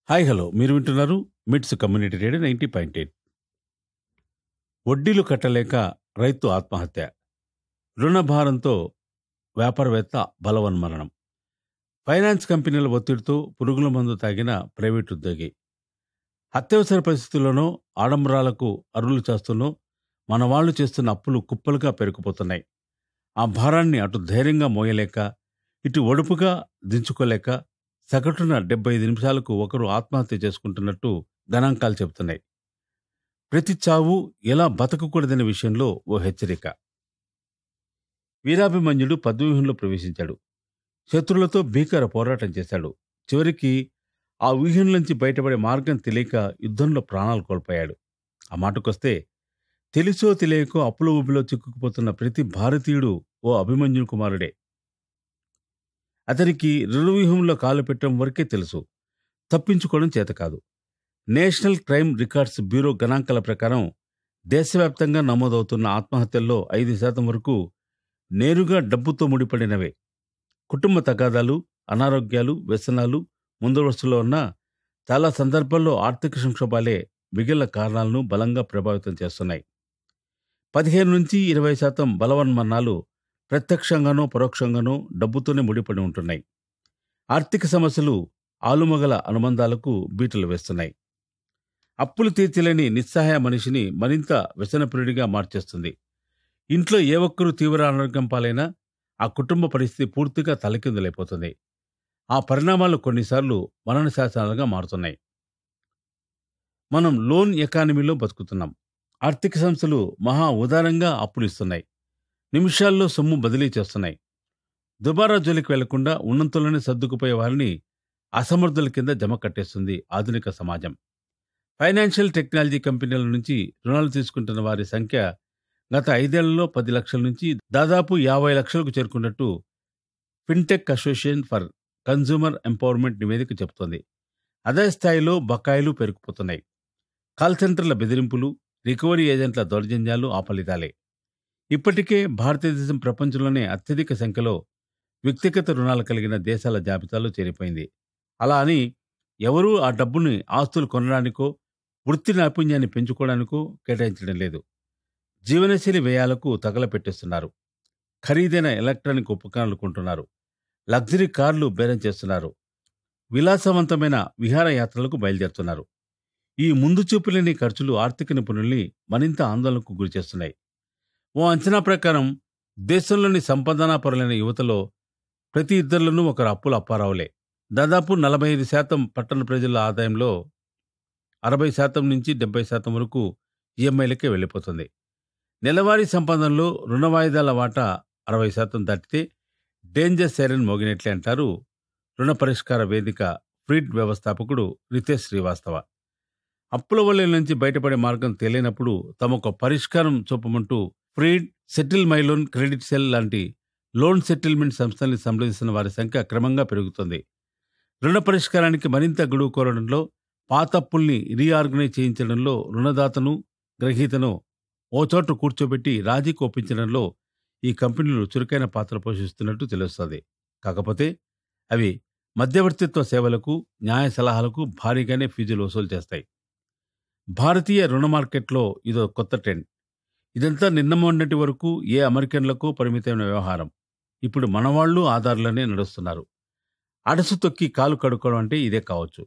hi hello మీరు వింటున్నారు MITS community radio ninety point eight వడ్డీలు కట్టలేక రైతు ఆత్మహత్య రుణభారంతో వ్యాపారవేత్త బలవన్మరణం ఫైనాన్స్ కంపెనీల ఒత్తిడితో పురుగుల మందు తాగిన ప్రైవేట్ ఉద్యోగి అత్యవసర పరిస్థితుల్లోనో ఆడంబరాలకు అరువులు చేస్తున్నో మన వాళ్ళు చేస్తున్న అప్పులు కుప్పలుగా పెరిగిపోతున్నాయి ఆ భారాన్ని అటు ధైర్యంగా మోయలేక ఇటు ఒడుపుగా దించుకోలేక సగటున డెబ్బై ఐదు నిమిషాలకు ఒకరు ఆత్మహత్య చేసుకుంటున్నట్టు గణాంకాలు చెబుతున్నాయి ప్రతి చావు ఎలా బతకకూడదనే విషయంలో ఓ హెచ్చరిక వీరాభిమన్యుడు పద్మవ్యూహంలో ప్రవేశించాడు శత్రులతో భీకర పోరాటం చేశాడు చివరికి ఆ వ్యూహం నుంచి బయటపడే మార్గం తెలియక యుద్ధంలో ప్రాణాలు కోల్పోయాడు ఆ మాటకొస్తే తెలుసో తెలియకో అప్పుల ఊబిలో చిక్కుకుపోతున్న ప్రతి భారతీయుడు ఓ అభిమన్యు కుమారుడే అతనికి రుణవ్యూహంలో కాలు పెట్టడం వరకే తెలుసు తప్పించుకోవడం చేత కాదు నేషనల్ క్రైమ్ రికార్డ్స్ బ్యూరో గణాంకాల ప్రకారం దేశవ్యాప్తంగా నమోదవుతున్న ఆత్మహత్యల్లో ఐదు శాతం వరకు నేరుగా డబ్బుతో ముడిపడినవే కుటుంబ తగాదాలు అనారోగ్యాలు వ్యసనాలు ముందవరుసలో ఉన్న చాలా సందర్భాల్లో ఆర్థిక సంక్షోభాలే మిగిలిన కారణాలను బలంగా ప్రభావితం చేస్తున్నాయి పదిహేను నుంచి ఇరవై శాతం బలవన్మరణాలు ప్రత్యక్షంగానో పరోక్షంగానో డబ్బుతోనే ముడిపడి ఉంటున్నాయి ఆర్థిక సమస్యలు ఆలుమగల అనుబంధాలకు బీటలు వేస్తున్నాయి అప్పులు తీర్చలేని నిస్సహాయ మనిషిని మరింత వ్యసనప్రియుడిగా మార్చేస్తుంది ఇంట్లో ఏ ఒక్కరూ తీవ్ర అనారోగ్యం పాలైనా ఆ కుటుంబ పరిస్థితి పూర్తిగా తలకిందులైపోతుంది ఆ పరిణామాలు కొన్నిసార్లు మరణ శాసనాలుగా మారుతున్నాయి మనం లోన్ ఎకానమీలో బతుకుతున్నాం ఆర్థిక సంస్థలు మహా ఉదారంగా అప్పులు ఇస్తున్నాయి నిమిషాల్లో సొమ్ము బదిలీ చేస్తున్నాయి దుబారా జోలికి వెళ్లకుండా ఉన్నంతలోనే సర్దుకుపోయే వారిని అసమర్థుల కింద జమ కట్టేస్తుంది ఆధునిక సమాజం ఫైనాన్షియల్ టెక్నాలజీ కంపెనీల నుంచి రుణాలు తీసుకుంటున్న వారి సంఖ్య గత ఐదేళ్లలో పది లక్షల నుంచి దాదాపు యాభై లక్షలకు చేరుకున్నట్టు fintech association for consumer empowerment నివేదిక చెబుతోంది అదే స్థాయిలో బకాయిలు పెరిగిపోతున్నాయి కాల్ సెంటర్ల బెదిరింపులు రికవరీ ఏజెంట్ల దౌర్జన్యాలు ఆ ఫలితాలే ఇప్పటికే భారతదేశం ప్రపంచంలోనే అత్యధిక సంఖ్యలో వ్యక్తిగత రుణాలు కలిగిన దేశాల జాబితాలో చేరిపోయింది అలా అని ఎవరూ ఆ డబ్బుని ఆస్తులు కొనడానికో వృత్తి నైపుణ్యాన్ని పెంచుకోవడానికో కేటాయించడం లేదు జీవనశైలి వ్యయాలకు తగలపెట్టేస్తున్నారు ఖరీదైన ఎలక్ట్రానిక్ ఉపకరణలు కొంటున్నారు లగ్జరీ కార్లు బేరం చేస్తున్నారు విలాసవంతమైన విహారయాత్రలకు బయలుదేరుతున్నారు ఈ ముందు చూపులేని ఖర్చులు ఆర్థిక నిపుణుల్ని మరింత ఆందోళనకు గురిచేస్తున్నాయి ఓ అంచనా ప్రకారం దేశంలోని సంపాదనాపరులైన యువతలో ప్రతి ఇద్దరిలోనూ ఒకరు అప్పుల అప్పారావులే దాదాపు నలభై ఐదు శాతం పట్టణ ప్రజల ఆదాయంలో అరవై శాతం నుంచి డెబ్బై శాతం వరకు ఈఎంఐలకే వెళ్ళిపోతుంది నెలవారీ సంపాదనలో రుణ వాయిదాల వాటా అరవై శాతం దాటితే డేంజర్ సైరన్ మోగినట్లే అంటారు రుణ పరిష్కార వేదిక ఫ్రీడ్ వ్యవస్థాపకుడు రితేష్ శ్రీవాస్తవ అప్పుల వల్ల నుంచి బయటపడే మార్గం తెలియనప్పుడు తమకు పరిష్కారం చూపమంటూ Freed settle my loan credit sell లాంటి లోన్ సెటిల్మెంట్ సంస్థల్ని సంప్రదిస్తున్న వారి సంఖ్య క్రమంగా పెరుగుతుంది రుణ పరిష్కారానికి మరింత గడువు కోరడంలో పాత అప్పుల్ని రీఆర్గనైజ్ చేయించడంలో రుణదాతను గ్రహీతను ఓ చోట కూర్చోబెట్టి రాజీకి ఒప్పించడంలో ఈ కంపెనీలు చురుకైన పాత్ర పోషిస్తున్నట్టు తెలుస్తోంది కాకపోతే అవి మధ్యవర్తిత్వ సేవలకు న్యాయ సలహాలకు భారీగానే ఫీజులు వసూలు చేస్తాయి భారతీయ రుణ మార్కెట్లో ఇదో కొత్త ట్రెండ్ ఇదంతా నిన్న మొన్నటి వరకు ఏ అమెరికన్లకు పరిమితమైన వ్యవహారం ఇప్పుడు మనవాళ్లు ఆధార్లనే నడుస్తున్నారు అడసు తొక్కి కాలు కడుక్కోవడం అంటే ఇదే కావచ్చు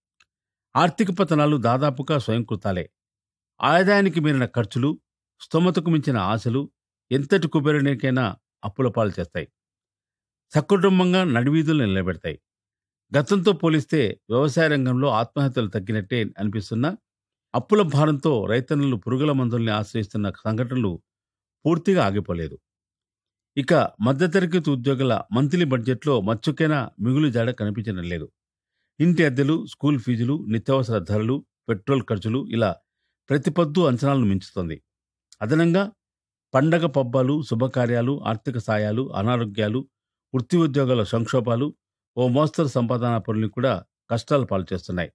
ఆర్థిక పతనాలు దాదాపుగా స్వయంకృతాలే ఆదాయానికి మీరిన ఖర్చులు స్తోమతకు మించిన ఆశలు ఎంతటి కుబేరునికైనా అప్పుల పాలు చేస్తాయి సకుటుంబంగా నడివీధులు నిలబెడతాయి గతంతో పోలిస్తే వ్యవసాయ రంగంలో ఆత్మహత్యలు తగ్గినట్టే అనిపిస్తున్నా అప్పుల భారంతో రైతన్నులు పురుగుల మందుల్ని ఆశ్రయిస్తున్న సంఘటనలు పూర్తిగా ఆగిపోలేదు ఇక మధ్యతరగతి ఉద్యోగుల మంత్లీ బడ్జెట్లో మచ్చుకైనా మిగులు జాడ కనిపించడం లేదు ఇంటి అద్దెలు స్కూల్ ఫీజులు నిత్యావసర ధరలు పెట్రోల్ ఖర్చులు ఇలా ప్రతి పొద్దు అంచనాలను మించుతోంది అదనంగా పండగ పబ్బాలు శుభకార్యాలు ఆర్థిక సాయాలు అనారోగ్యాలు వృత్తి ఉద్యోగాల సంక్షోభాలు ఓ మోస్తరు సంపాదనా పనుల్ని కూడా కష్టాలు పాలు చేస్తున్నాయి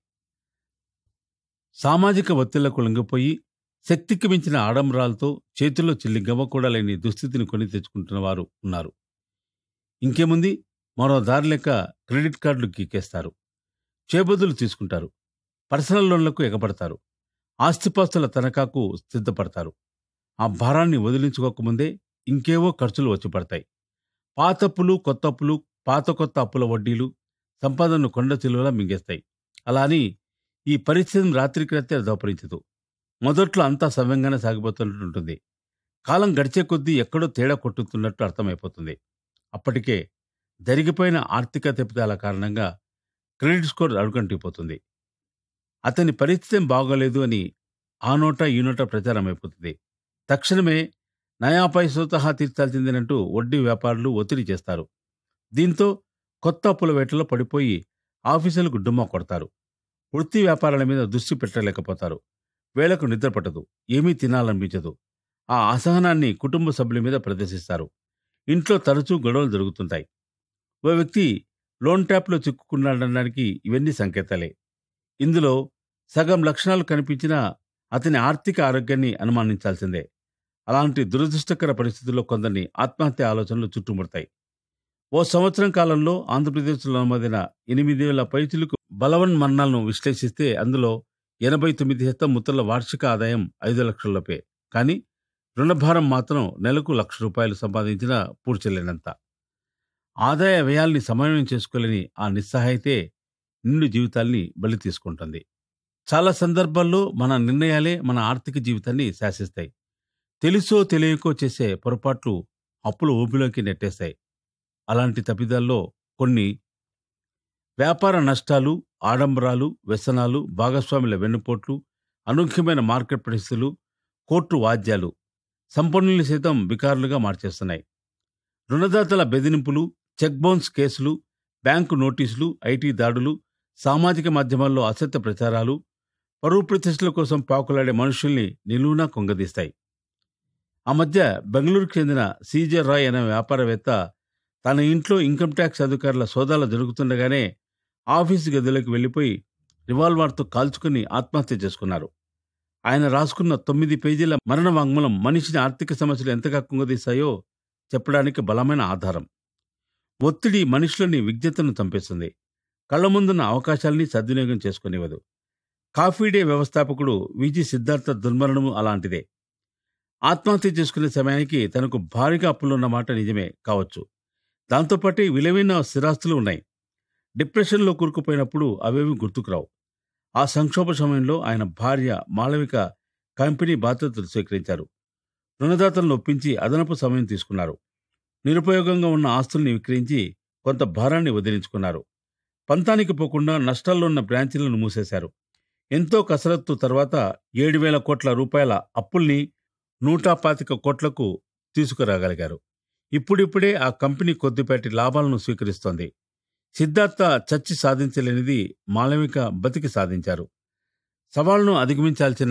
సామాజిక ఒత్తిళ్లకు లొంగిపోయి శక్తికి మించిన ఆడంబరాలతో చేతిలో చిల్లి గవ్వ కూడా లేని దుస్థితిని కొని తెచ్చుకుంటున్న వారు ఉన్నారు ఇంకేముంది మరో దారి లెక్క క్రెడిట్ కార్డులు గీకేస్తారు చేబదులు తీసుకుంటారు పర్సనల్ లోన్లకు ఎగబడతారు ఆస్తిపాస్తుల తనఖాకు సిద్ధపడతారు ఆ భారాన్ని వదిలించుకోకముందే ఇంకేవో ఖర్చులు వచ్చి పడతాయి పాతప్పులు కొత్తప్పులు పాత కొత్త అప్పుల వడ్డీలు సంపాదనను కొండ చిలువలా మింగేస్తాయి అలా అని ఈ పరిస్థితిని రాత్రికి రాత్రి దోపరించదు మొదట్లో అంతా సవ్యంగానే సాగిపోతున్నట్టు ఉంటుంది కాలం గడిచే కొద్దీ ఎక్కడో తేడా కొట్టుతున్నట్టు అర్థమైపోతుంది అప్పటికే జరిగిపోయిన ఆర్థిక తెప్పుదల కారణంగా క్రెడిట్ స్కోర్ అడుగంటిపోతుంది అతని పరిస్థితి ఏం బాగోలేదు అని ఆ నోట ఈ నోట ప్రచారం అయిపోతుంది తక్షణమే నయాపై స్వతహా తీర్చాల్సిందేనంటూ వడ్డీ వ్యాపారులు ఒత్తిడి చేస్తారు దీంతో కొత్త అప్పుల వేటలో పడిపోయి ఆఫీసులకు డుమ్మా కొడతారు వృత్తి వ్యాపారాల మీద దృష్టి పెట్టలేకపోతారు వేళకు నిద్ర పట్టదు ఏమీ తినాలనిపించదు ఆ అసహనాన్ని కుటుంబ సభ్యుల మీద ప్రదర్శిస్తారు ఇంట్లో తరచూ గొడవలు జరుగుతుంటాయి ఓ వ్యక్తి లోన్ ట్యాప్లో చిక్కుకున్నాడనడానికి ఇవన్నీ సంకేతాలే ఇందులో సగం లక్షణాలు కనిపించినా అతని ఆర్థిక ఆరోగ్యాన్ని అనుమానించాల్సిందే అలాంటి దురదృష్టకర పరిస్థితుల్లో కొందరిని ఆత్మహత్య ఆలోచనలు చుట్టుముడతాయి ఓ సంవత్సరం కాలంలో ఆంధ్రప్రదేశ్లో నమోదైన ఎనిమిది వేల పైచులకు బలవన్ మరణాలను విశ్లేషిస్తే అందులో ఎనభై తొమ్మిది శాతం ముత్తల వార్షిక ఆదాయం ఐదు లక్షలలోపే కానీ రుణభారం మాత్రం నెలకు లక్ష రూపాయలు సంపాదించిన పూడ్చలేనంత ఆదాయ వ్యయాల్ని సమన్వయం చేసుకోలేని ఆ నిస్సహాయితే నిండు జీవితాల్ని బలి తీసుకుంటుంది చాలా సందర్భాల్లో మన నిర్ణయాలే మన ఆర్థిక జీవితాన్ని శాసిస్తాయి తెలుసో తెలియకో చేసే పొరపాట్లు అప్పుల ఊపిలోకి నెట్టేస్తాయి అలాంటి తప్పిదాల్లో కొన్ని వ్యాపార నష్టాలు ఆడంబరాలు వ్యసనాలు భాగస్వాముల వెన్నుపోట్లు అనూహ్యమైన మార్కెట్ పరిస్థితులు కోర్టు వాద్యాలు సంపన్నుల్ని సైతం బికారులుగా మార్చేస్తున్నాయి రుణదాతల బెదిరింపులు చెక్ బౌన్స్ కేసులు బ్యాంకు నోటీసులు ఐటీ దాడులు సామాజిక మాధ్యమాల్లో అసత్య ప్రచారాలు పరువు ప్రతిష్టల కోసం పాకులాడే మనుషుల్ని నిలువునా కొంగదీస్తాయి ఆ మధ్య బెంగళూరుకు చెందిన సీజే రాయ్ అనే వ్యాపారవేత్త తన ఇంట్లో ఇన్కమ్ ట్యాక్స్ అధికారుల సోదాలు జరుగుతుండగానే ఆఫీసు గదిలోకి వెళ్లిపోయి రివాల్వర్తో కాల్చుకుని ఆత్మహత్య చేసుకున్నారు ఆయన రాసుకున్న తొమ్మిది పేజీల మరణ వాంగ్మూలం మనిషిని ఆర్థిక సమస్యలు ఎంతగా కుంగదీశాయో చెప్పడానికి బలమైన ఆధారం ఒత్తిడి మనుషులని విజ్ఞతను చంపేస్తుంది కళ్ల ముందున్న అవకాశాల్ని సద్వినియోగం చేసుకునేవదు కాఫీ డే వ్యవస్థాపకుడు విజి సిద్ధార్థ దుర్మరణము అలాంటిదే ఆత్మహత్య చేసుకునే సమయానికి తనకు భారీగా అప్పులున్న మాట నిజమే కావచ్చు దాంతోపాటు విలువైన స్థిరాస్తులు ఉన్నాయి డిప్రెషన్లో కూరుకుపోయినప్పుడు అవేవి గుర్తుకురావు ఆ సంక్షోభ సమయంలో ఆయన భార్య మాళవిక కంపెనీ బాధ్యతలు స్వీకరించారు రుణదాతలను ఒప్పించి అదనపు సమయం తీసుకున్నారు నిరుపయోగంగా ఉన్న ఆస్తుల్ని విక్రయించి కొంత భారాన్ని వదిలించుకున్నారు పంతానికి పోకుండా నష్టాల్లో ఉన్న బ్రాంచీలను మూసేశారు ఎంతో కసరత్తు తర్వాత ఏడు వేల కోట్ల రూపాయల అప్పుల్ని నూట పాతిక కోట్లకు తీసుకురాగలిగారు ఇప్పుడిప్పుడే ఆ కంపెనీ కొద్దిపాటి లాభాలను స్వీకరిస్తోంది సిద్ధార్థ చచ్చి సాధించలేనిది మాళవిక బతికి సాధించారు సవాళ్లను అధిగమించాల్సిన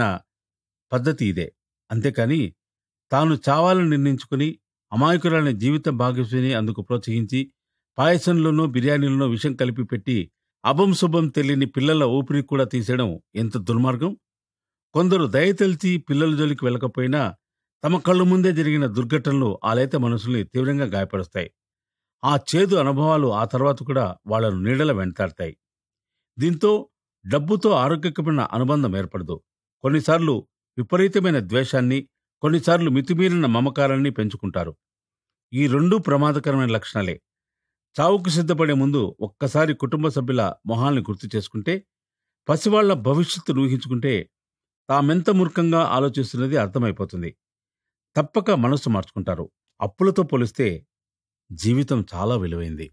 పద్ధతి ఇదే అంతేకాని తాను చావాలని నిర్ణయించుకుని అమాయకురాలని జీవిత భాగస్వామిని అందుకు ప్రోత్సహించి పాయసంలోనో బిర్యానీలోనో విషం కలిపి పెట్టి అభం శుభం తెలియని పిల్లల ఊపిరి కూడా తీసేయడం ఎంత దుర్మార్గం కొందరు దయతెలిచి పిల్లల జోలికి వెళ్ళకపోయినా తమ కళ్ళు ముందే జరిగిన దుర్ఘటనలు ఆ లేత మనసుల్ని తీవ్రంగా గాయపరుస్తాయి ఆ చేదు అనుభవాలు ఆ తర్వాత కూడా వాళ్లను నీడల వెంటాడతాయి దీంతో డబ్బుతో ఆరోగ్యకరమైన అనుబంధం ఏర్పడదు కొన్నిసార్లు విపరీతమైన ద్వేషాన్ని కొన్నిసార్లు మితిమీరిన మమకారాన్ని పెంచుకుంటారు ఈ రెండూ ప్రమాదకరమైన లక్షణాలే చావుకు సిద్ధపడే ముందు ఒక్కసారి కుటుంబ సభ్యుల మొహాల్ని గుర్తు చేసుకుంటే పసివాళ్ల భవిష్యత్తు ఊహించుకుంటే తామెంత మూర్ఖంగా ఆలోచిస్తున్నది అర్థమైపోతుంది తప్పక మనస్సు మార్చుకుంటారు అప్పులతో పోలిస్తే జీవితం చాలా విలువైంది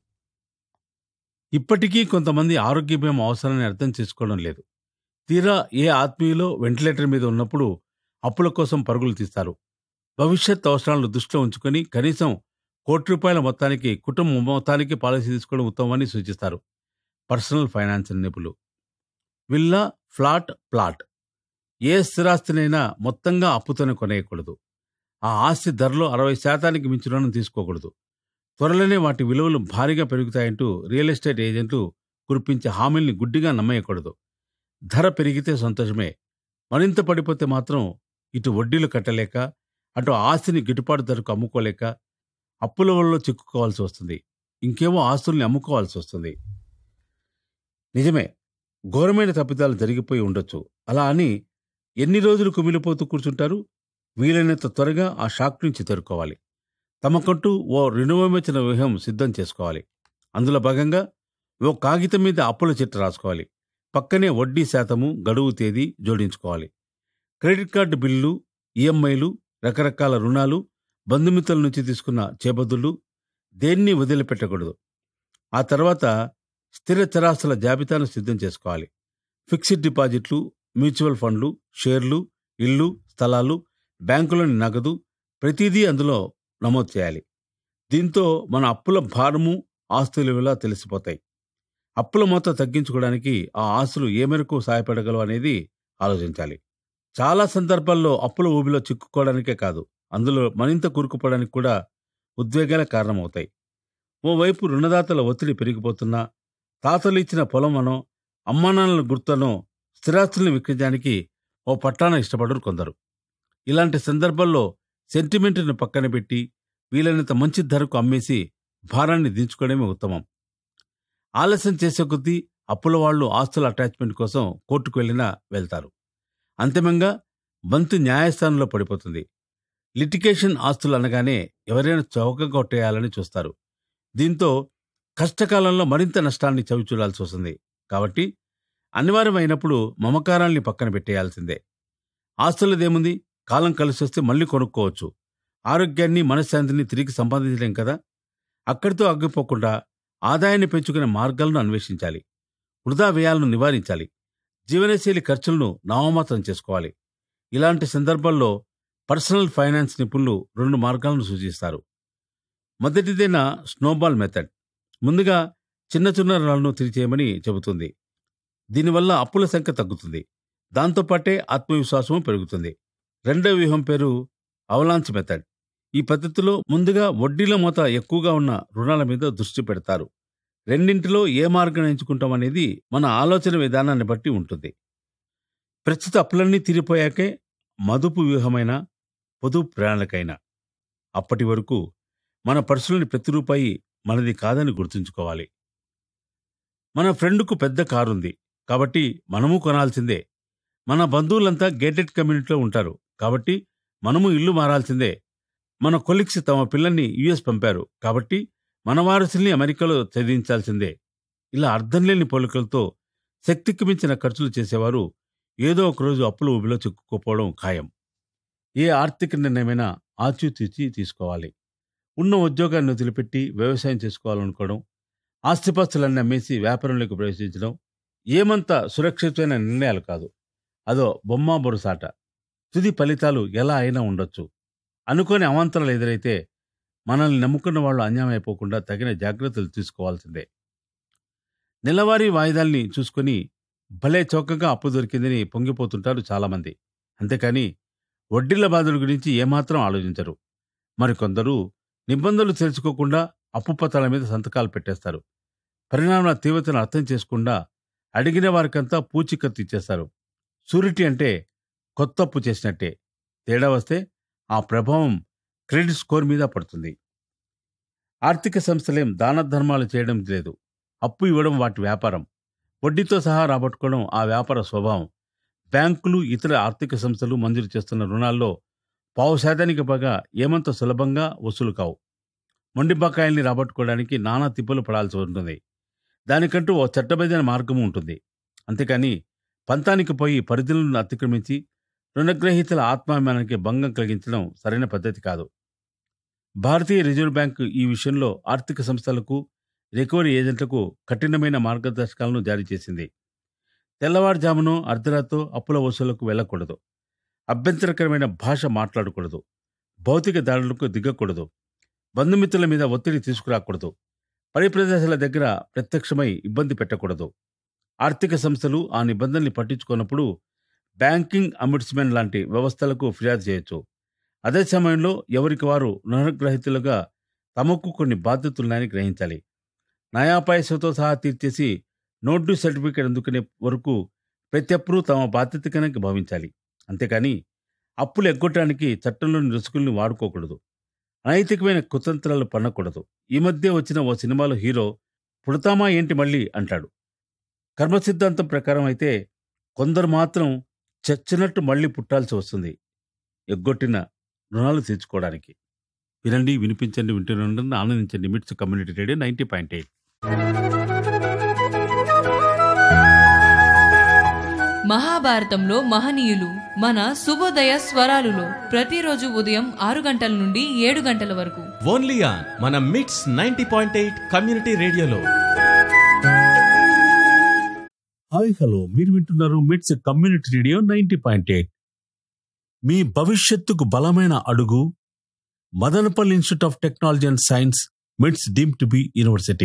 ఇప్పటికీ కొంతమంది ఆరోగ్య బీమా అవసరాన్ని అర్థం చేసుకోవడం లేదు తీరా ఏ ఆత్మీయులో వెంటిలేటర్ మీద ఉన్నప్పుడు అప్పుల కోసం పరుగులు తీస్తారు భవిష్యత్ అవసరాలను దృష్టిలో ఉంచుకొని కనీసం కోటి రూపాయల మొత్తానికి కుటుంబ మొత్తానికి పాలసీ తీసుకోవడం ఉత్తమమని సూచిస్తారు పర్సనల్ ఫైనాన్స్ నిపుణులు విల్లా ఫ్లాట్ ప్లాట్ ఏ స్థిరాస్తినైనా మొత్తంగా అప్పుతోనే కొనేయకూడదు ఆ ఆస్తి ధరలో అరవై శాతానికి మించి రుణం తీసుకోకూడదు త్వరలోనే వాటి విలువలు భారీగా పెరుగుతాయంటూ రియల్ ఎస్టేట్ ఏజెంట్లు కురిపించే హామీల్ని గుడ్డిగా నమ్మేయకూడదు ధర పెరిగితే సంతోషమే మరింత పడిపోతే మాత్రం ఇటు వడ్డీలు కట్టలేక అటు ఆస్తిని గిట్టుబాటు ధరకు అమ్ముకోలేక అప్పుల వల్ల చిక్కుకోవాల్సి వస్తుంది ఇంకేమో ఆస్తుల్ని అమ్ముకోవాల్సి వస్తుంది నిజమే ఘోరమైన తప్పిదాలు జరిగిపోయి ఉండొచ్చు అలా అని ఎన్ని రోజులు కుమిలిపోతూ కూర్చుంటారు వీలైనంత త్వరగా ఆ షాక్ నుంచి తేరుకోవాలి తమకంటూ ఓ రుణవిమోచన వ్యూహం సిద్ధం చేసుకోవాలి అందులో భాగంగా ఓ కాగితం మీద అప్పుల చిట్ట రాసుకోవాలి పక్కనే వడ్డీ శాతము గడువు తేదీ జోడించుకోవాలి క్రెడిట్ కార్డు బిల్లు ఈఎంఐలు రకరకాల రుణాలు బంధుమిత్రుల నుంచి తీసుకున్న చేబద్దులు దేన్ని వదిలిపెట్టకూడదు ఆ తర్వాత స్థిర చరాస్తుల జాబితాను సిద్ధం చేసుకోవాలి ఫిక్స్డ్ డిపాజిట్లు మ్యూచువల్ ఫండ్లు షేర్లు ఇళ్ళు స్థలాలు బ్యాంకులోని నగదు ప్రతిదీ అందులో నమోదు చేయాలి దీంతో మన అప్పుల భారము ఆస్తుల విలువ తెలిసిపోతాయి అప్పుల మొత్తం తగ్గించుకోవడానికి ఆ ఆస్తులు ఏ మేరకు సహాయపడగలవు అనేది ఆలోచించాలి చాలా సందర్భాల్లో అప్పుల ఊబిలో చిక్కుకోవడానికే కాదు అందులో మరింత కూరుకుపోవడానికి కూడా ఉద్వేగాల కారణమవుతాయి ఓవైపు రుణదాతల ఒత్తిడి పెరిగిపోతున్నా తాతలు ఇచ్చిన పొలమనో అమ్మానాన్నల గుర్తనో స్థిరాస్తుల్ని విక్రయించడానికి ఓ పట్టాన ఇష్టపడరు కొందరు ఇలాంటి సందర్భాల్లో సెంటిమెంట్ను పక్కన పెట్టి వీలైనంత మంచి ధరకు అమ్మేసి భారాన్ని దించుకోవడమే ఉత్తమం ఆలస్యం చేసే కొద్దీ అప్పుల వాళ్ళు ఆస్తుల అటాచ్మెంట్ కోసం కోర్టుకు వెళ్ళినా వెళ్తారు అంతిమంగా బంతు న్యాయస్థానంలో పడిపోతుంది లిటికేషన్ ఆస్తులు అనగానే ఎవరైనా చౌక కొట్టేయాలని చూస్తారు దీంతో కష్టకాలంలో మరింత నష్టాన్ని చవిచూడాల్సి వస్తుంది కాబట్టి అనివార్యమైనప్పుడు మమకారాల్ని పక్కన పెట్టేయాల్సిందే ఆస్తులదేముంది కాలం కలిసి వస్తే మళ్ళీ కొనుక్కోవచ్చు ఆరోగ్యాన్ని మనశ్శాంతిని తిరిగి సంపాదించలేం కదా అక్కడితో ఆగిపోకుండా ఆదాయాన్ని పెంచుకునే మార్గాలను అన్వేషించాలి వృధా వ్యయాలను నివారించాలి జీవనశైలి ఖర్చులను నామమాత్రం చేసుకోవాలి ఇలాంటి సందర్భాల్లో పర్సనల్ ఫైనాన్స్ నిపుణులు రెండు మార్గాలను సూచిస్తారు మొదటిదైన స్నోబాల్ మెథడ్ ముందుగా చిన్న చిన్న రుణాలను తిరిచేయమని చెబుతుంది దీనివల్ల అప్పుల సంఖ్య తగ్గుతుంది దాంతోపాటే ఆత్మవిశ్వాసము పెరుగుతుంది రెండవ వ్యూహం పేరు అవలాంచ్ మెథడ్ ఈ పద్ధతిలో ముందుగా వడ్డీల మొత ఎక్కువగా ఉన్న రుణాల మీద దృష్టి పెడతారు రెండింటిలో ఏ మార్గం ఎంచుకుంటాం అనేది మన ఆలోచన విధానాన్ని బట్టి ఉంటుంది ప్రస్తుత అప్పులన్నీ తీరిపోయాకే మదుపు వ్యూహమైన పొదుపు ప్రణాళికైనా అప్పటి వరకు మన పర్సులోని ప్రతి రూపాయి మనది కాదని గుర్తుంచుకోవాలి మన ఫ్రెండ్కు పెద్ద కారుంది కాబట్టి మనము కొనాల్సిందే మన బంధువులంతా గేటెడ్ కమ్యూనిటీలో ఉంటారు కాబట్టి మనము ఇల్లు మారాల్సిందే మన కొలిక్స్ తమ పిల్లల్ని యుఎస్ పంపారు కాబట్టి మన వారసుల్ని అమెరికాలో చదివించాల్సిందే ఇలా అర్థం లేని పోలికలతో శక్తికి మించిన ఖర్చులు చేసేవారు ఏదో ఒకరోజు అప్పుల ఊబిలో చిక్కుకోపోవడం ఖాయం ఏ ఆర్థిక నిర్ణయమైనా ఆచితూచి తీసుకోవాలి ఉన్న ఉద్యోగాన్ని వదిలిపెట్టి వ్యవసాయం చేసుకోవాలనుకోవడం ఆస్తిపాస్తులన్నీ అమ్మేసి వ్యాపారంలోకి ప్రవేశించడం ఏమంత సురక్షితమైన నిర్ణయాలు కాదు అదో బొమ్మ బొరుసాట తుది ఫలితాలు ఎలా అయినా ఉండొచ్చు అనుకోని అవాంతరాలు ఎదురైతే మనల్ని నమ్ముకున్న వాళ్ళు అన్యాయం అయిపోకుండా తగిన జాగ్రత్తలు తీసుకోవాల్సిందే నెలవారీ వాయిదాల్ని చూసుకొని భలే చౌకగా అప్పు దొరికిందని పొంగిపోతుంటారు చాలామంది అంతేకాని వడ్డీల బాధల గురించి ఏమాత్రం ఆలోచించరు మరికొందరు నిబంధనలు తెలుసుకోకుండా అప్పు పత్రాల మీద సంతకాలు పెట్టేస్తారు పరిణామాల తీవ్రతను అర్థం చేసుకుండా అడిగిన వారికంతా పూచికత్తు ఇచ్చేస్తారు సూరిటీ అంటే కొత్త అప్పు చేసినట్టే తేడా వస్తే ఆ ప్రభావం క్రెడిట్ స్కోర్ మీద పడుతుంది ఆర్థిక సంస్థలేం దాన ధర్మాలు చేయడం లేదు అప్పు ఇవ్వడం వాటి వ్యాపారం వడ్డీతో సహా రాబట్టుకోవడం ఆ వ్యాపార స్వభావం బ్యాంకులు ఇతర ఆర్థిక సంస్థలు మంజూరు చేస్తున్న రుణాల్లో పావు శాతానికి పైగా ఏమంత సులభంగా వసూలు కావు మొండి బకాయిల్ని రాబట్టుకోవడానికి నానా తిప్పులు పడాల్సి ఉంటుంది దానికంటూ ఓ చట్టబద్ధమైన మార్గం ఉంటుంది అంతేకాని పంతానికి పోయి పరిధులను అతిక్రమించి రుణగ్రహీతల ఆత్మాభిమానానికి భంగం కలిగించడం సరైన పద్ధతి కాదు భారతీయ రిజర్వ్ బ్యాంకు ఈ విషయంలో ఆర్థిక సంస్థలకు రికవరీ ఏజెంట్లకు కఠినమైన మార్గదర్శకాలను జారీ చేసింది తెల్లవారుజామునో అర్ధరాతో అప్పుల వసూళ్లకు వెళ్ళకూడదు అభ్యంతరకరమైన భాష మాట్లాడకూడదు భౌతిక దాడులకు దిగకూడదు బంధుమిత్రుల మీద ఒత్తిడి తీసుకురాకూడదు పని ప్రదేశాల దగ్గర ప్రత్యక్షమై ఇబ్బంది పెట్టకూడదు ఆర్థిక సంస్థలు ఆ నిబంధనల్ని పట్టించుకున్నప్పుడు బ్యాంకింగ్ అంబుడ్స్మెన్ లాంటి వ్యవస్థలకు ఫిర్యాదు చేయొచ్చు అదే సమయంలో ఎవరికి వారు రుణగ్రహీతులుగా తమకు కొన్ని బాధ్యతలున్నాయని గ్రహించాలి నయా పైసతో సహా తీర్చేసి నోటు సర్టిఫికేట్ అందుకునే వరకు ప్రతి అప్పుడు తమ బాధ్యత కనుక భావించాలి అంతేకాని అప్పులు ఎగ్గొట్టడానికి చట్టంలోని రుసుకుల్ని వాడుకోకూడదు అనైతికమైన కుతంత్రాలు పన్నకూడదు ఈ మధ్య వచ్చిన ఓ సినిమాలో హీరో పుడతామా ఏంటి మళ్ళీ అంటాడు కర్మ సిద్ధాంతం ప్రకారం అయితే కొందరు మాత్రం చచ్చినట్టు మళ్ళీ పుట్టాల్సి వస్తుంది ఎగ్గొట్టిన రుణాలు తీర్చుకోవడానికి వినండి వినిపించండి వింటున్న ఆనందించండి MITS community radio ninety point eight మహాభారతంలో మహనీయులు మన శుభోదయ స్వరాలులో ప్రతిరోజు ఉదయం ఆరు గంటల నుండి ఏడు గంటల వరకు ఓన్లీ ఆన్ మన MITS ninety point eight community రేడియోలో హాయ్ హలో మీరు వింటున్నారు MITS community radio ninety point eight మీ భవిష్యత్తుకు బలమైన అడుగు Madanapalle institute of technology and science MITS deemed to be university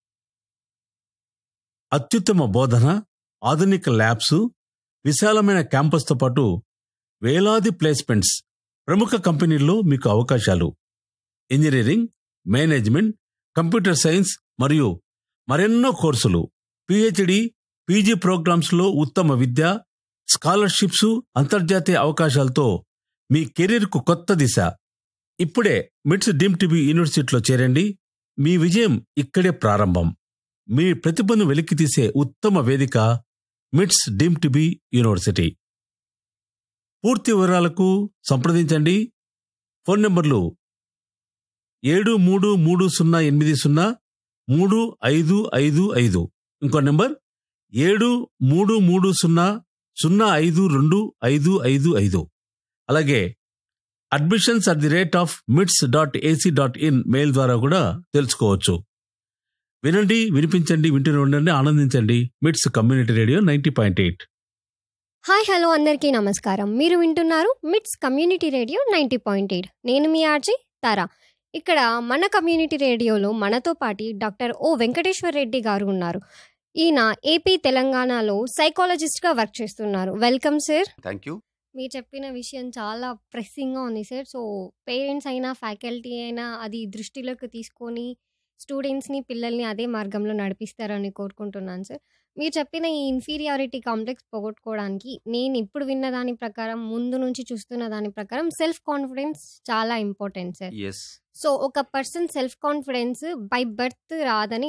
అత్యుత్తమ బోధన ఆధునిక ల్యాబ్స్ విశాలమైన క్యాంపస్తో పాటు వేలాది ప్లేస్మెంట్స్ ప్రముఖ కంపెనీల్లో మీకు అవకాశాలు ఇంజనీరింగ్ మేనేజ్మెంట్ కంప్యూటర్ సైన్స్ మరియు మరెన్నో కోర్సులు పిహెచ్డి పీజీ ప్రోగ్రామ్స్ లో ఉత్తమ విద్య స్కాలర్షిప్స్ అంతర్జాతీయ అవకాశాలతో మీ కెరీర్కు కొత్త దిశ ఇప్పుడే మిట్స్ డీమ్ టీవీ యూనివర్సిటీలో చేరండి మీ విజయం ఇక్కడే ప్రారంభం మీ ప్రతిభను వెలికితీసే ఉత్తమ వేదిక మిట్స్ డీమ్ టీవీ యూనివర్సిటీ పూర్తి వివరాలకు సంప్రదించండి ఫోన్ నంబర్లు ఏడు మూడు మూడు సున్నా ఎనిమిది సున్నా మూడు ఐదు ఐదు ఐదు ఇంకో నెంబర్ ఏడు మూడు మూడు సున్నా సున్నా ఐదు రెండు ఐదు ఐదు ఐదు అలాగే admissions at the rate of MITS dot ac dot in mail ద్వారా కూడా తెలుసుకోవచ్చు వినండి వినిపించండి వింటూనే ఉండండి ఆనందించండి MITS community radio ninety point eight hi hello అందరికీ నమస్కారం మీరు వింటున్నారు MITS community radio ninety point eight నేను మీ ఆర్జీ తారా ఇక్కడ మన కమ్యూనిటీ రేడియోలో మనతో పాటి డాక్టర్ ఓ వెంకటేశ్వర రెడ్డి గారు ఉన్నారు ఈయన ఏపీ తెలంగాణలో సైకాలజిస్ట్గా వర్క్ చేస్తున్నారు వెల్కమ్ సార్ థ్యాంక్ యూ మీరు చెప్పిన విషయం చాలా ప్రెస్సింగ్గా ఉంది సార్ సో పేరెంట్స్ అయినా ఫ్యాకల్టీ అయినా అది దృష్టిలోకి తీసుకొని స్టూడెంట్స్ని పిల్లల్ని అదే మార్గంలో నడిపిస్తారని కోరుకుంటున్నాను సార్ మీరు చెప్పిన ఈ ఇన్ఫీరియారిటీ కాంప్లెక్స్ పోగొట్టుకోవడానికి నేను ఇప్పుడు విన్న దాని ప్రకారం ముందు నుంచి చూస్తున్న దాని ప్రకారం సెల్ఫ్ కాన్ఫిడెన్స్ చాలా ఇంపార్టెంట్ సార్ ఎస్ సో ఒక person self confidence by birth రాదని